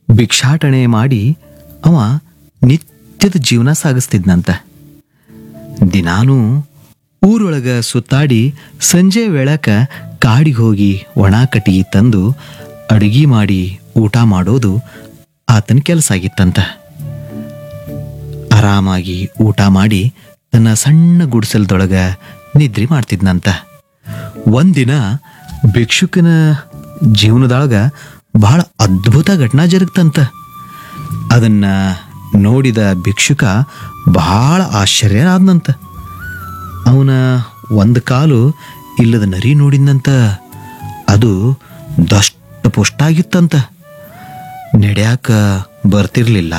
ಭಿಕ್ಷಾಟನೆ ಮಾಡಿ ಅವ ನಿತ್ಯದ ಜೀವನ ಸಾಗಿಸ್ತಿದ್ನಂತ ದಿನಾನೂ ಊರೊಳಗ ಸುತ್ತಾಡಿ ಸಂಜೆ ವೇಳಕ ಕಾಡಿಗೆ ಹೋಗಿ ಒಣ ಕಟ್ಟಿಗೆ ತಂದು ಅಡುಗೆ ಮಾಡಿ ಊಟ ಮಾಡೋದು ಆತನ ಕೆಲಸ ಆಗಿತ್ತಂತ ಆರಾಮಾಗಿ ಊಟ ಮಾಡಿ ತನ್ನ ಸಣ್ಣ ಗುಡಿಸಲದೊಳಗ ನಿದ್ರೆ ಮಾಡ್ತಿದ್ನಂತ ಒಂದಿನ ಭಿಕ್ಷುಕನ ಜೀವನದೊಳಗ ಬಹಳ ಅದ್ಭುತ ಘಟನಾ ಜರುಗ್ತಂತ ಅದನ್ನ ನೋಡಿದ ಭಿಕ್ಷುಕ ಬಹಳ ಆಶ್ಚರ್ಯ ಆದ್ನಂತ ಅವನ ಒಂದು ಕಾಲು ಇಲ್ಲದ ನರಿ ನೋಡಿದ್ನಂತ ಅದು ದಷ್ಟ ಪುಷ್ಟಾಗಿತ್ತಂತ ನಡೆಯಾಕ ಬರ್ತಿರ್ಲಿಲ್ಲ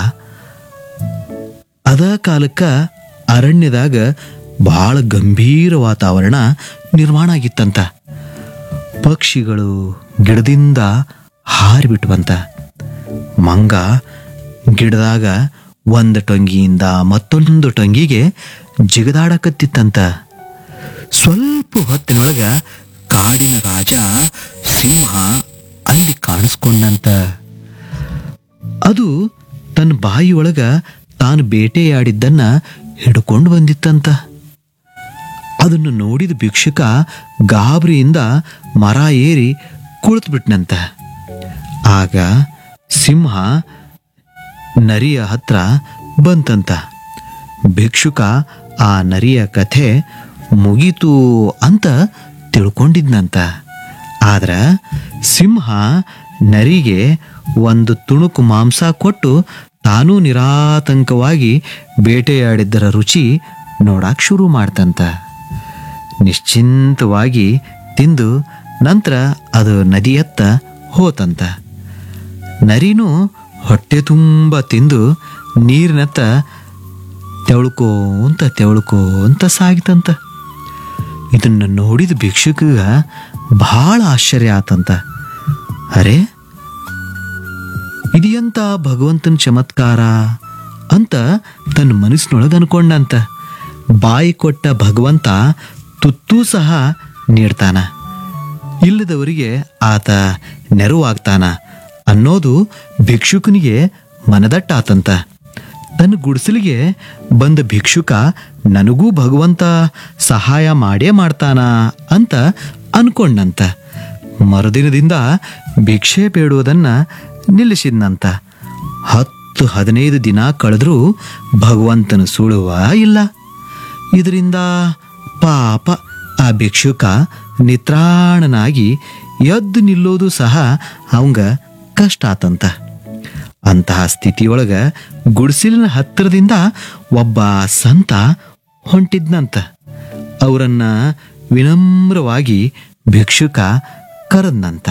ಅದ ಕಾಲಕ್ಕ ಅರಣ್ಯದಾಗ ಬಹಳ ಗಂಭೀರ ವಾತಾವರಣ ನಿರ್ಮಾಣ ಆಗಿತ್ತಂತ ಪಕ್ಷಿಗಳು ಗಿಡದಿಂದ ಹಾರಿಬಿಟ್ವಂತ ಮಂಗ ಗಿಡದಾಗ ಒಂದು ಟೊಂಗಿಯಿಂದ ಮತ್ತೊಂದು ಟೊಂಗಿಗೆ ಜಿಗದಾಡಕತ್ತಿತ್ತಂತ ಸ್ವಲ್ಪ ಹೊತ್ತಿನೊಳಗ ಕಾಡಿನ ರಾಜ ಸಿಂಹ ಅಲ್ಲಿ ಕಾಣಿಸ್ಕೊಂಡಂತ ಅದು ತನ್ನ ಬಾಯಿಯೊಳಗ ತಾನು ಬೇಟೆಯಾಡಿದ್ದನ್ನ ಹಿಡ್ಕೊಂಡು ಬಂದಿತ್ತಂತ ಅದನ್ನು ನೋಡಿದ ಭಿಕ್ಷುಕ ಗಾಬರಿಯಿಂದ ಮರ ಏರಿ ಕುಳಿತುಬಿಟ್ನಂತ ಆಗ ಸಿಂಹ ನರಿಯ ಹತ್ರ ಬಂತಂತ ಭಿಕ್ಷುಕ ಆ ನರಿಯ ಕಥೆ ಮುಗೀತು ಅಂತ ತಿಳ್ಕೊಂಡಿದ್ನಂತ ಆದ್ರ ಸಿಂಹ ನರಿಗೆ ಒಂದು ತುಣುಕು ಮಾಂಸ ಕೊಟ್ಟು ತಾನೂ ನಿರಾತಂಕವಾಗಿ ಬೇಟೆಯಾಡಿದ್ದರ ರುಚಿ ನೋಡಾಕ್ ಶುರು ಮಾಡ್ತಂತ ನಿಶ್ಚಿಂತವಾಗಿ ತಿಂದು ನಂತರ ಅದು ನದಿಯತ್ತ ಹೋತಂತ ನರಿನೂ ಹೊಟ್ಟೆ ತುಂಬ ತಿಂದು ನೀರಿನತ್ತ ತೆವಳ್ಕೋಂತ ತೆವಳ್ಕೋಂತ ಸಾಗಿತಂತ ಇದನ್ನು ನೋಡಿದ ಭಿಕ್ಷುಕಗ ಬಹಳ ಆಶ್ಚರ್ಯ ಆತಂತ ಅರೆ ಇದೆಂತ ಭಗವಂತನ ಚಮತ್ಕಾರ ಅಂತ ತನ್ನ ಮನಸ್ಸಿನೊಳಗೆ ಅನ್ಕೊಂಡಂತ ಬಾಯಿ ಕೊಟ್ಟ ಭಗವಂತ ತುತ್ತೂ ಸಹ ನೀಡ್ತಾನ ಇಲ್ಲದವರಿಗೆ ಆತ ನೆರವಾಗ್ತಾನ ಅನ್ನೋದು ಭಿಕ್ಷುಕನಿಗೆ ಮನದಟ್ಟಾತಂತ ತನ್ನ ಗುಡಿಸಲಿಗೆ ಬಂದ ಭಿಕ್ಷುಕ ನನಗೂ ಭಗವಂತ ಸಹಾಯ ಮಾಡೇ ಮಾಡ್ತಾನ ಅಂತ ಅನ್ಕೊಂಡಂತ ಮರುದಿನದಿಂದ ಭಿಕ್ಷೆ ಬೇಡುವುದನ್ನ ನಿಲ್ಲಿಸಿದ್ನಂತ ಹತ್ತು ಹದಿನೈದು ದಿನ ಕಳೆದ್ರೂ ಭಗವಂತನ ಸುಳುವ ಇಲ್ಲ ಇದರಿಂದ ಪಾಪ ಆ ಭಿಕ್ಷುಕ ನಿತ್ರಾಣನಾಗಿ ಎದ್ದು ನಿಲ್ಲೋದು ಸಹ ಅವಂಗ ಕಷ್ಟ ಆತಂತ ಅಂತಹ ಸ್ಥಿತಿಯೊಳಗ ಗುಡಿಸಿಲಿನ ಹತ್ತಿರದಿಂದ ಒಬ್ಬ ಸಂತ ಹೊಂಟಿದ್ನಂತ ಅವರನ್ನ ವಿನಮ್ರವಾಗಿ ಭಿಕ್ಷುಕ ಕರೆದ್ನಂತ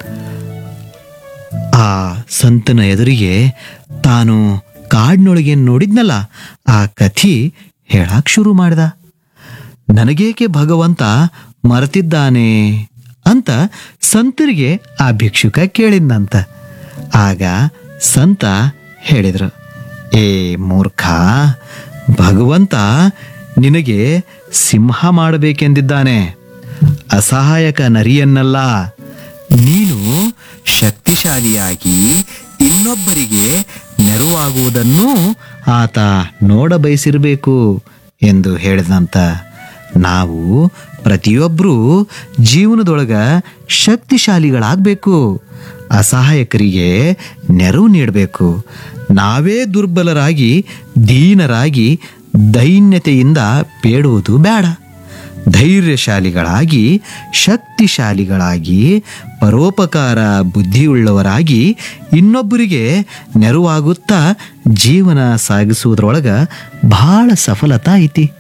ಆ ಸಂತನ ಎದುರಿಗೆ ತಾನು ಕಾಡಿನೊಳಗೆ ನೋಡಿದ್ನಲ್ಲ ಆ ಕಥಿ ಹೇಳಕ್ ಶುರು ಮಾಡ್ದ ನನಗೇಕೆ ಭಗವಂತ ಮರೆತಿದ್ದಾನೆ ಅಂತ ಸಂತರಿಗೆ ಆ ಭಿಕ್ಷುಕ ಕೇಳಿದ್ನಂತ ಆಗ ಸಂತ ಹೇಳಿದ್ರು ಏ ಮೂರ್ಖ ಭಗವಂತ ನಿನಗೆ ಸಿಂಹ ಮಾಡಬೇಕೆಂದಿದ್ದಾನೆ ಅಸಹಾಯಕ ನರಿಯನ್ನಲ್ಲ ನೀನು ಶಕ್ತಿಶಾಲಿಯಾಗಿ ಇನ್ನೊಬ್ಬರಿಗೆ ನೆರವಾಗುವುದನ್ನು ಆತ ನೋಡ ಬಯಸಿರಬೇಕು ಎಂದು ಹೇಳಿದಂತ ನಾವು ಪ್ರತಿಯೊಬ್ಬರೂ ಜೀವನದೊಳಗ ಶಕ್ತಿಶಾಲಿಗಳಾಗಬೇಕು ಅಸಹಾಯಕರಿಗೆ ನೆರವು ನೀಡಬೇಕು ನಾವೇ ದುರ್ಬಲರಾಗಿ ದೀನರಾಗಿ ದೈನ್ಯತೆಯಿಂದ ಬೇಡುವುದು ಬೇಡ ಧೈರ್ಯಶಾಲಿಗಳಾಗಿ ಶಕ್ತಿಶಾಲಿಗಳಾಗಿ ಪರೋಪಕಾರ ಬುದ್ಧಿಯುಳ್ಳವರಾಗಿ ಇನ್ನೊಬ್ಬರಿಗೆ ನೆರವಾಗುತ್ತಾ ಜೀವನ ಸಾಗಿಸುವುದರೊಳಗ ಬಹಳ ಸಫಲತಾ ಐತಿ